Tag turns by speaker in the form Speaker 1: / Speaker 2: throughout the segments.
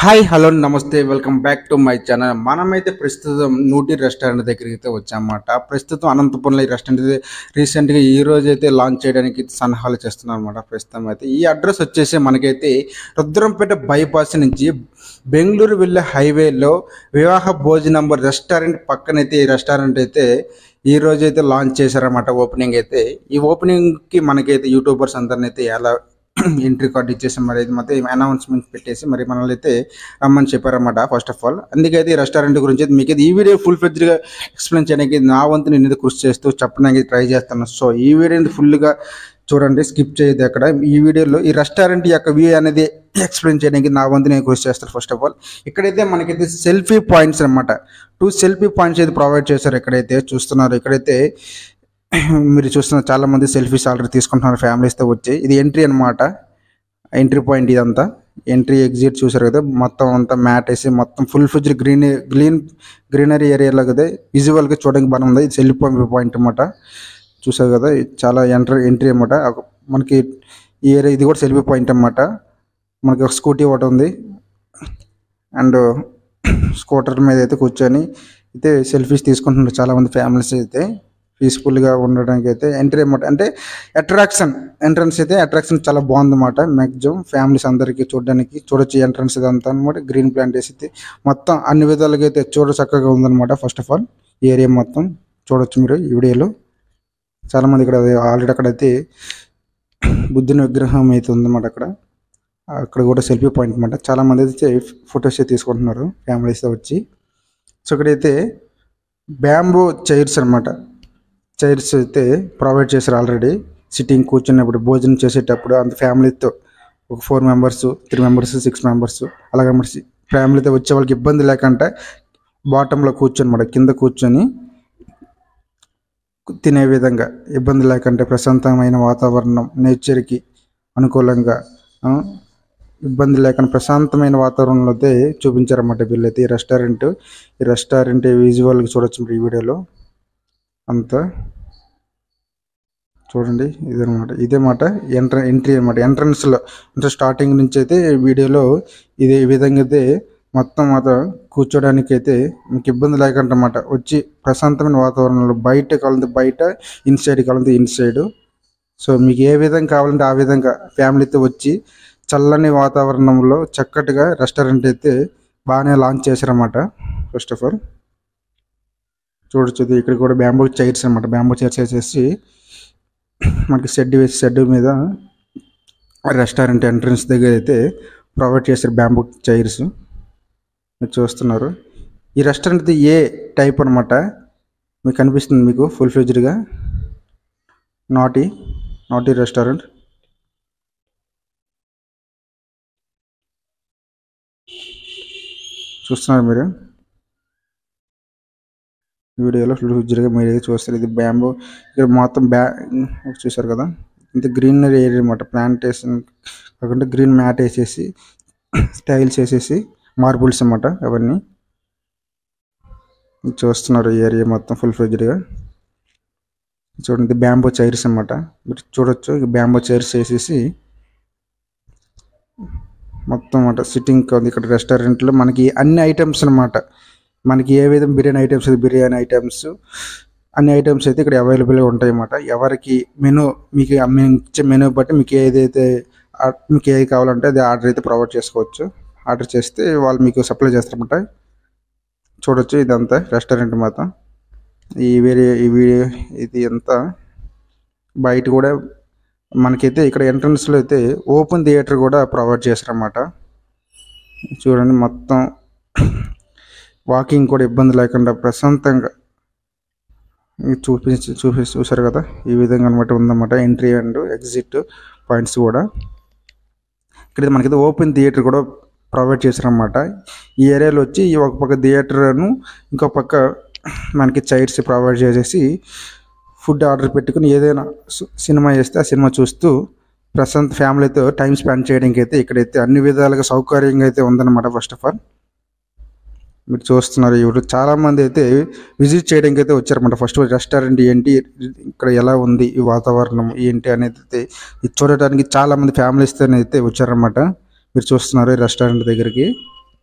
Speaker 1: hi hello నమస్తే welcome back to my channel మనమైతే ప్రస్తుతం నూటి రెస్టారెంట్ దగ్గరికి అయితే వచ్చామన్నమాట ప్రస్తుతం అనంతపురంలో ఈ రెస్టారెంట్ అయితే రీసెంట్గా ఈ రోజు అయితే లాంచ్ చేయడానికి సన్నాహాలు చేస్తున్నాం అనమాట ప్రస్తుతం అయితే ఈ అడ్రస్ వచ్చేసి మనకైతే రుద్రంపేట బైపాస్ నుంచి బెంగళూరు వెళ్ళే హైవేలో వివాహ భోజనం రెస్టారెంట్ పక్కనైతే ఈ రెస్టారెంట్ అయితే ఈ రోజు అయితే లాంచ్ చేశారన్నమాట ఓపెనింగ్ అయితే ఈ ఓపెనింగ్కి మనకైతే యూట్యూబర్స్ అందరిని అయితే ఎలా ఎంట్రీ కార్డ్ ఇచ్చేసి మరి ఇది మొత్తం అనౌన్స్మెంట్ పెట్టేసి మరి మనల్ని అయితే రమ్మని చెప్పారన్నమాట ఫస్ట్ ఆఫ్ ఆల్ అందుకైతే ఈ రెస్టారెంట్ గురించి అయితే మీకు అయితే ఈ వీడియో ఫుల్ ఫ్లెడ్జ్గా ఎక్స్ప్లెయిన్ చేయడానికి నా వంతు నేను ఇది కృషి చేస్తూ చెప్పడానికి ట్రై చేస్తాను సో ఈ వీడియోని ఫుల్గా చూడండి స్కిప్ చేయదు అక్కడ ఈ వీడియోలో ఈ రెస్టారెంట్ యొక్క వ్యూ అనేది ఎక్స్ప్లెయిన్ చేయడానికి నా వంతు నేను కృషి చేస్తాను ఫస్ట్ ఆఫ్ ఆల్ ఇక్కడైతే మనకైతే సెల్ఫీ పాయింట్స్ అన్నమాట టూ సెల్ఫీ పాయింట్స్ అయితే ప్రొవైడ్ చేశారు ఎక్కడైతే చూస్తున్నారు ఇక్కడైతే మీరు చూస్తున్న చాలా మంది సెల్ఫీస్ ఆల్రెడీ తీసుకుంటున్నారు ఫ్యామిలీస్తో వచ్చి ఇది ఎంట్రీ అన్నమాట ఎంట్రీ పాయింట్ ఇదంతా ఎంట్రీ ఎగ్జిట్ చూసారు కదా మొత్తం అంతా మ్యాట్ వేసి మొత్తం full fridge green green greenery ఏరియాలో కదా విజువల్గా చూడడానికి బాగుంది ఇది సెల్ఫీ పాయింట్ అనమాట చూసారు కదా ఇది చాలా ఎంట్రీ ఎంట్రీ అనమాట మనకి ఈ ఏరియా ఇది కూడా సెల్ఫీ పాయింట్ అనమాట మనకి ఒక స్కూటీ ఒకటి ఉంది అండ్ స్కూటర్ మీద అయితే కూర్చొని అయితే సెల్ఫీస్ తీసుకుంటున్నారు చాలా మంది ఫ్యామిలీస్ అయితే పీస్ఫుల్గా ఉండడానికి అయితే ఎంట్రీ అనమాట అంటే అట్రాక్షన్ ఎంట్రన్స్ అయితే అట్రాక్షన్ చాలా బాగుంది అనమాట మ్యాక్సిమం ఫ్యామిలీస్ అందరికీ చూడడానికి చూడొచ్చు ఎంట్రన్స్ ఇదంతా అనమాట గ్రీన్ ప్లాంట్ వేసి అయితే మొత్తం అన్ని విధాలుగా అయితే చూడ చక్కగా ఉందన్నమాట ఫస్ట్ ఆఫ్ ఆల్ ఈ ఏరియా మొత్తం చూడొచ్చు మీరు ఈ వీడియోలో చాలా మంది ఇక్కడ ఆల్రెడీ అక్కడైతే బుద్ధుని విగ్రహం అయితే ఉందన్నమాట అక్కడ అక్కడ కూడా సెల్ఫీ పాయింట్ అనమాట చాలా మంది అయితే ఫొటోస్ తీసుకుంటున్నారు ఫ్యామిలీస్తో వచ్చి సో ఇక్కడైతే బ్యాంబూ చైర్స్ అనమాట చైర్స్ అయితే ప్రొవైడ్ చేశారు ఆల్రెడీ సిట్టింగ్ కూర్చున్నప్పుడు భోజనం చేసేటప్పుడు అంత ఫ్యామిలీతో ఒక four members three members six members అలాగే మెంబర్స్ ఫ్యామిలీతో వచ్చే వాళ్ళకి ఇబ్బంది లేకుండా బాటంలో కూర్చొని అనమాట కింద కూర్చొని తినే విధంగా ఇబ్బంది లేకుండా ప్రశాంతమైన వాతావరణం నేచర్కి అనుకూలంగా ఆ, ఇబ్బంది లేకుండా ప్రశాంతమైన వాతావరణంలో అయితే చూపించారన్నమాట వీళ్ళైతే ఈ రెస్టారెంట్ ఈ రెస్టారెంట్ విజువల్గా చూడొచ్చు మీరు ఈ వీడియోలో అంతా చూడండి ఇదనమాట ఇదే మాట ఎంట్ర ఎంట్రీ అనమాట ఎంట్రన్స్లో అంటే స్టార్టింగ్ నుంచి అయితే వీడియోలో ఇదే ఈ విధంగా అయితే మొత్తం మాత్రం కూర్చోడానికి అయితే మీకు ఇబ్బంది లేకుండా అన్నమాట వచ్చి ప్రశాంతమైన వాతావరణంలో బయట కావాలంటే బయట ఇన్సైడ్ కావాలంటే ఇన్సైడ్ సో మీకు ఏ విధంగా కావాలంటే ఆ విధంగా ఫ్యామిలీతో వచ్చి చల్లని వాతావరణంలో చక్కటిగా రెస్టారెంట్ అయితే బాగానే లాంచ్ చేశారన్నమాట ఫస్ట్ ఆఫ్ ఆల్ చూడొచ్చు ఇది ఇక్కడ కూడా బ్యాంబూ చైర్స్ అనమాట బ్యాంబూ చైర్స్ వేసేసి మనకి షెడ్ వేసి షెడ్ మీద రెస్టారెంట్ ఎంట్రన్స్ దగ్గర అయితే ప్రొవైడ్ చేశారు బ్యాంబూ చైర్స్ మీరు చూస్తున్నారు ఈ రెస్టారెంట్ ఏ టైప్ అనమాట మీకు కనిపిస్తుంది మీకు ఫుల్ ఫ్లెజ్డ్గా నాటి నాటి రెస్టారెంట్ చూస్తున్నారు మీరు ఈ వీడియోలో ఫుల్ ఫ్లెజ్డ్గా మీరు అయితే చూస్తారు ఇది బ్యాంబూ ఇక్కడ మొత్తం బ్యా చూసారు కదా ఇంత గ్రీనరీ ఏరియా అనమాట ప్లాంటేషన్ కాకుండా గ్రీన్ మ్యాట్ వేసేసి టైల్స్ వేసేసి మార్బుల్స్ అన్నమాట అవన్నీ చూస్తున్నారు ఈ ఏరియా మొత్తం ఫుల్ ఫ్లెజ్డ్గా చూడండి బ్యాంబో చైర్స్ అన్నమాట మీరు చూడొచ్చు బ్యాంబో చైర్స్ వేసేసి మొత్తం అన్నమాట సిట్టింగ్ ఉంది ఇక్కడ రెస్టారెంట్లో మనకి అన్ని ఐటమ్స్ అన్నమాట మనకి ఏ విధంగా బిర్యానీ ఐటమ్స్ బిర్యానీ ఐటమ్స్ అన్ని ఐటమ్స్ అయితే ఇక్కడ అవైలబుల్గా ఉంటాయి అన్నమాట ఎవరికి మెనూ మీకు మేము ఇచ్చే మెనూ బట్టి మీకు ఏదైతే ఆ- మీకు ఏది కావాలంటే అది ఆర్డర్ అయితే ప్రొవైడ్ చేసుకోవచ్చు ఆర్డర్ చేస్తే వాళ్ళు మీకు సప్లై చేస్తారన్నమాట చూడొచ్చు ఇదంతా రెస్టారెంట్ మొత్తం ఈ వేరే ఈ వీడియో ఇది అంతా బయట కూడా మనకైతే ఇక్కడ ఎంట్రన్స్లో అయితే ఓపెన్ థియేటర్ కూడా ప్రొవైడ్ చేశారన్నమాట చూడండి మొత్తం వాకింగ్ కూడా ఇబ్బంది లేకుండా ప్రశాంతంగా ఇది చూపించి చూపి చూసారు కదా ఈ విధంగా అనమాట ఉందన్నమాట ఎంట్రీ అండ్ ఎగ్జిట్ పాయింట్స్ కూడా ఇక్కడ మనకైతే ఓపెన్ థియేటర్ కూడా ప్రొవైడ్ చేశారన్నమాట ఈ ఏరియాలో వచ్చి ఈ ఒక పక్క థియేటర్ను ఇంకో పక్క మనకి చైర్స్ ప్రొవైడ్ చేసేసి ఫుడ్ ఆర్డర్ పెట్టుకుని ఏదైనా సు- సినిమా చేస్తే ఆ సినిమా చూస్తూ ప్రశాంత్ ఫ్యామిలీతో టైం స్పెండ్ చేయడానికి అయితే ఇక్కడైతే అన్ని విధాలుగా సౌకర్యంగా అయితే ఉందన్నమాట ఫస్ట్ ఆఫ్ ఆల్ మీరు చూస్తున్నారు ఇప్పుడు చాలా మంది అయితే విజిట్ చేయడానికి అయితే వచ్చారన్నమాట ఫస్ట్ రెస్టారెంట్ ఏంటి ఇక్కడ ఎలా ఉంది ఈ వాతావరణం ఏంటి అనేది అయితే ఇది చూడటానికి చాలా మంది ఫ్యామిలీస్తో అయితే వచ్చారన్నమాట మీరు చూస్తున్నారు ఈ రెస్టారెంట్ దగ్గరికి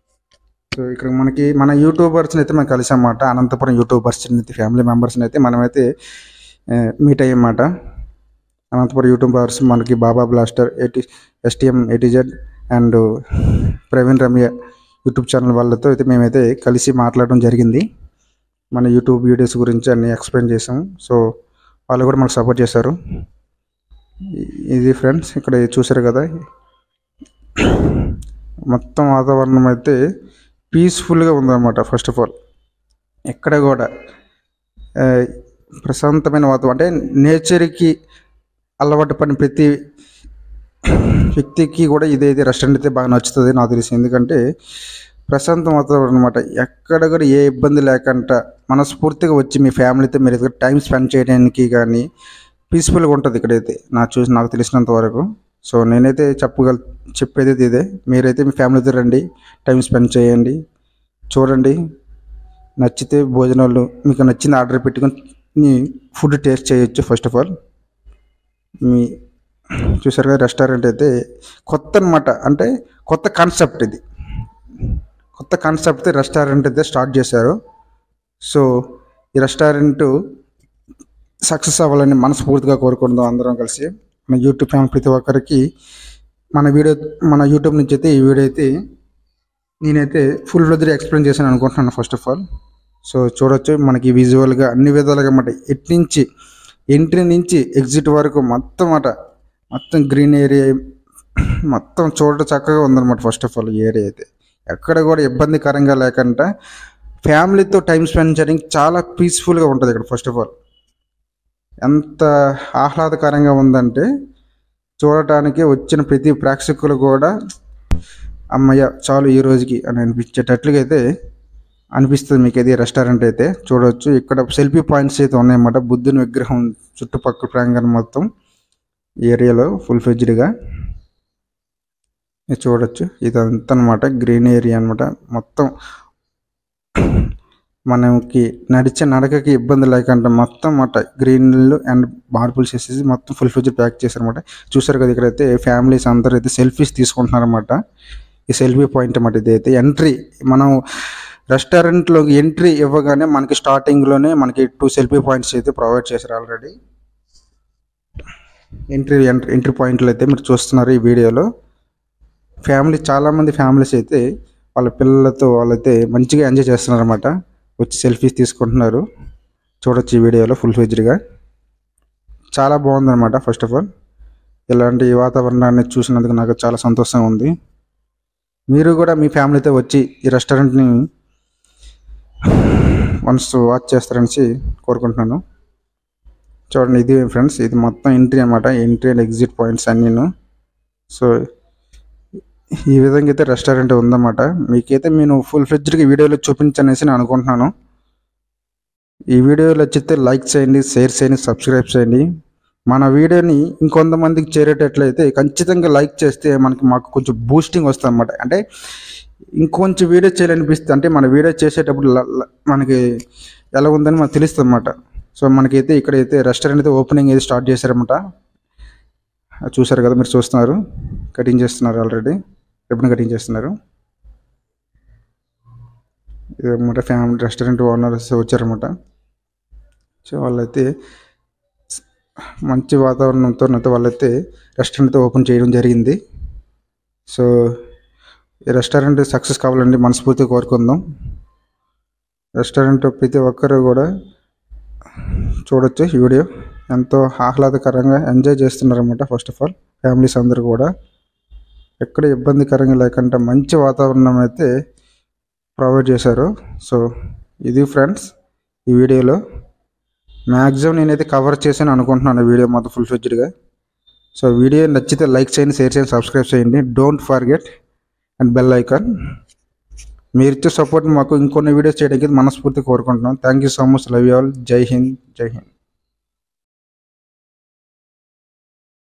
Speaker 1: సో ఇక్కడ మనకి మన యూట్యూబర్స్ని అయితే మనం కలిసామన్నమాట అనంతపురం యూట్యూబర్స్ అయితే ఫ్యామిలీ మెంబర్స్ని అయితే మనమైతే మీట్ అయ్యమాట అనంతపురం యూట్యూబర్స్ మనకి Baba blaster AT STM ATZ and Praveen Ramya YouTube channel వాళ్ళతో అయితే మేమైతే కలిసి మాట్లాడడం జరిగింది మన యూట్యూబ్ వీడియోస్ గురించి అన్ని ఎక్స్ప్లెయిన్ చేసాం సో వాళ్ళు కూడా మనకు సపోర్ట్ చేశారు ఇ- ఇది ఫ్రెండ్స్ ఇక్కడ చూసారు కదా మొత్తం వాతావరణం అయితే పీస్ఫుల్గా ఉందన్నమాట ఫస్ట్ ఆఫ్ ఆల్ ఎక్కడ కూడా ఆ, ప్రశాంతమైన వాతావరణం అంటే నేచర్కి అలవాటు పడిన ప్రతి వ్యక్తికి కూడా ఇదైతే రెస్టారెంట్ అయితే బాగా నచ్చుతుంది నాకు తెలిసి ఎందుకంటే ప్రశాంతం వాతావరణం అనమాట ఎక్కడ కూడా ఏ ఇబ్బంది లేకుండా మనస్ఫూర్తిగా వచ్చి మీ ఫ్యామిలీతో మీరు ఇక్కడ టైం స్పెండ్ చేయడానికి కానీ పీస్ఫుల్గా ఉంటుంది ఇక్కడైతే నాకు చూసి నాకు తెలిసినంత వరకు సో నేనైతే చెప్పగల చెప్పేది అయితే ఇదే మీరైతే మీ ఫ్యామిలీతో రండి టైం స్పెండ్ చేయండి చూడండి నచ్చితే భోజనాలు మీకు నచ్చింది ఆర్డర్ పెట్టుకొని ఫుడ్ టేస్ట్ చేయొచ్చు ఫస్ట్ ఆఫ్ ఆల్ మీ చూసారు కదా రెస్టారెంట్ అయితే కొత్త అనమాట అంటే కొత్త కాన్సెప్ట్ ఇది కొత్త కాన్సెప్ట్ రెస్టారెంట్ అయితే స్టార్ట్ చేశారు సో ఈ రెస్టారెంట్ సక్సెస్ అవ్వాలని మనస్ఫూర్తిగా కోరుకుందాం అందరం కలిసి మన యూట్యూబ్ ఫ్యామిలీ ప్రతి ఒక్కరికి మన వీడియో మన యూట్యూబ్ నుంచి అయితే ఈ వీడియో అయితే నేనైతే ఫుల్ ఫ్లెజ్డ్ ఎక్స్ప్లెయిన్ చేశాను అనుకుంటున్నాను ఫస్ట్ ఆఫ్ ఆల్ సో చూడొచ్చు మనకి విజువల్గా అన్ని విధాలుగా అన్నమాట ఎట్ నుంచి ఎంట్రీ నుంచి ఎగ్జిట్ వరకు మొత్తం అట మొత్తం గ్రీన్ ఏరియా మొత్తం చూడ చక్కగా ఉందన్నమాట ఫస్ట్ ఆఫ్ ఆల్ ఈ ఏరియా అయితే ఎక్కడ కూడా ఇబ్బందికరంగా లేకుండా ఫ్యామిలీతో టైం స్పెండ్ చేయడానికి చాలా పీస్ఫుల్గా ఉంటుంది ఇక్కడ ఫస్ట్ ఆఫ్ ఆల్ ఎంత ఆహ్లాదకరంగా ఉందంటే చూడటానికి వచ్చిన ప్రతి ప్రేక్షకులు కూడా అమ్మయ్య చాలు ఈ రోజుకి అని అనిపించేటట్లుగా అయితే అనిపిస్తుంది మీకు ఇది రెస్టారెంట్ అయితే చూడవచ్చు ఇక్కడ సెల్ఫీ పాయింట్స్ అయితే ఉన్నాయన్నమాట బుద్ధుని విగ్రహం చుట్టుపక్కల ప్రాంగణం మొత్తం ఈ ఏరియాలో ఫుల్ ఫ్లెడ్జ్డ్గా ఇది చూడొచ్చు ఇదంతా అనమాట గ్రీన్ ఏరియా అనమాట మొత్తం మనకి నడిచే నడకకి ఇబ్బంది లేకుండా మొత్తం అన్నమాట గ్రీన్లు అండ్ మార్బుల్స్ వేసేసి మొత్తం ఫుల్ ఫ్లెడ్జ్ ప్యాక్ చేశారనమాట చూసారు కదా ఇక్కడైతే ఫ్యామిలీస్ అందరూ అయితే సెల్ఫీస్ తీసుకుంటున్నారన్నమాట ఈ సెల్ఫీ పాయింట్ అన్నమాట ఇదైతే ఎంట్రీ మనం రెస్టారెంట్లో ఎంట్రీ ఇవ్వగానే మనకి స్టార్టింగ్లోనే మనకి టూ సెల్ఫీ పాయింట్స్ అయితే ప్రొవైడ్ చేశారు ఆల్రెడీ ఎంట్రీ ఎంట్రీ ఎంట్రీ పాయింట్లు అయితే మీరు చూస్తున్నారు ఈ వీడియోలో ఫ్యామిలీ చాలామంది ఫ్యామిలీస్ అయితే వాళ్ళ పిల్లలతో వాళ్ళైతే మంచిగా ఎంజాయ్ చేస్తున్నారు అనమాట వచ్చి సెల్ఫీస్ తీసుకుంటున్నారు చూడొచ్చు ఈ వీడియోలో ఫుల్ ఫ్లెజ్డ్గా చాలా బాగుందన్నమాట ఫస్ట్ ఆఫ్ ఆల్ ఇలాంటి వాతావరణాన్ని చూసినందుకు నాకు చాలా సంతోషంగా ఉంది మీరు కూడా మీ ఫ్యామిలీతో వచ్చి ఈ రెస్టారెంట్ని వన్స్ వాచ్ చేస్తారనేసి కోరుకుంటున్నాను చూడండి ఇది ఫ్రెండ్స్ ఇది మొత్తం ఎంట్రీ అనమాట ఎంట్రీ అండ్ ఎగ్జిట్ పాయింట్స్ అన్నీను సో ఈ విధంగా అయితే రెస్టారెంట్ ఉందన్నమాట మీకైతే నేను ఫుల్ ఫ్లెడ్జ్డ్గా వీడియోలో చూపించనేసి నేను అనుకుంటున్నాను ఈ వీడియో నచ్చితే లైక్ చేయండి షేర్ చేయండి సబ్స్క్రైబ్ చేయండి మన వీడియోని ఇంకొంతమందికి చేరేటట్లయితే ఖచ్చితంగా లైక్ చేస్తే మనకి మాకు కొంచెం బూస్టింగ్ వస్తుంది అనమాట అంటే ఇంకొంచెం వీడియో చేయాలనిపిస్తుంది అంటే మన వీడియో చేసేటప్పుడు ల- ల- మనకి ఎలా ఉందని మనకు తెలుస్తుంది అనమాట సో మనకైతే ఇక్కడైతే రెస్టారెంట్ అయితే ఓపెనింగ్ అయితే స్టార్ట్ చేశారన్నమాట అది చూసారు కదా మీరు చూస్తున్నారు కటింగ్ చేస్తున్నారు ఆల్రెడీ రిబ్బన్ కటింగ్ చేస్తున్నారు ఇది అనమాట ఫ్యామిలీ రెస్టారెంట్ ఓనర్స్ వచ్చారన్నమాట సో వాళ్ళైతే మంచి వాతావరణంతో అయితే వాళ్ళైతే రెస్టారెంట్ ఓపెన్ చేయడం జరిగింది సో ఈ రెస్టారెంట్ సక్సెస్ కావాలండి మనస్ఫూర్తిగా కోరుకుందాం రెస్టారెంట్ ప్రతి ఒక్కరు కూడా చూడొచ్చు ఈ వీడియో ఎంతో ఆహ్లాదకరంగా ఎంజాయ్ చేస్తున్నారన్నమాట ఫస్ట్ ఆఫ్ ఆల్ ఫ్యామిలీస్ అందరూ కూడా ఎక్కడ ఇబ్బందికరంగా లేకుండా మంచి వాతావరణం అయితే ప్రొవైడ్ చేశారు సో ఇది ఫ్రెండ్స్ ఈ వీడియోలో మ్యాక్సిమం నేనైతే కవర్ చేశాను అనుకుంటున్నాను ఈ వీడియో మొత్తం ఫుల్ ఫ్లెడ్జ్డ్గా సో వీడియో నచ్చితే లైక్ చేయండి షేర్ చేయండి సబ్స్క్రైబ్ చేయండి don't forget and bell icon మీరు ఇచ్చే సపోర్ట్ మాకు ఇంకొన్ని వీడియోస్ చేయడానికి మనస్ఫూర్తి కోరుకుంటున్నాం thank you so much love you all జై హింద్ జై హింద్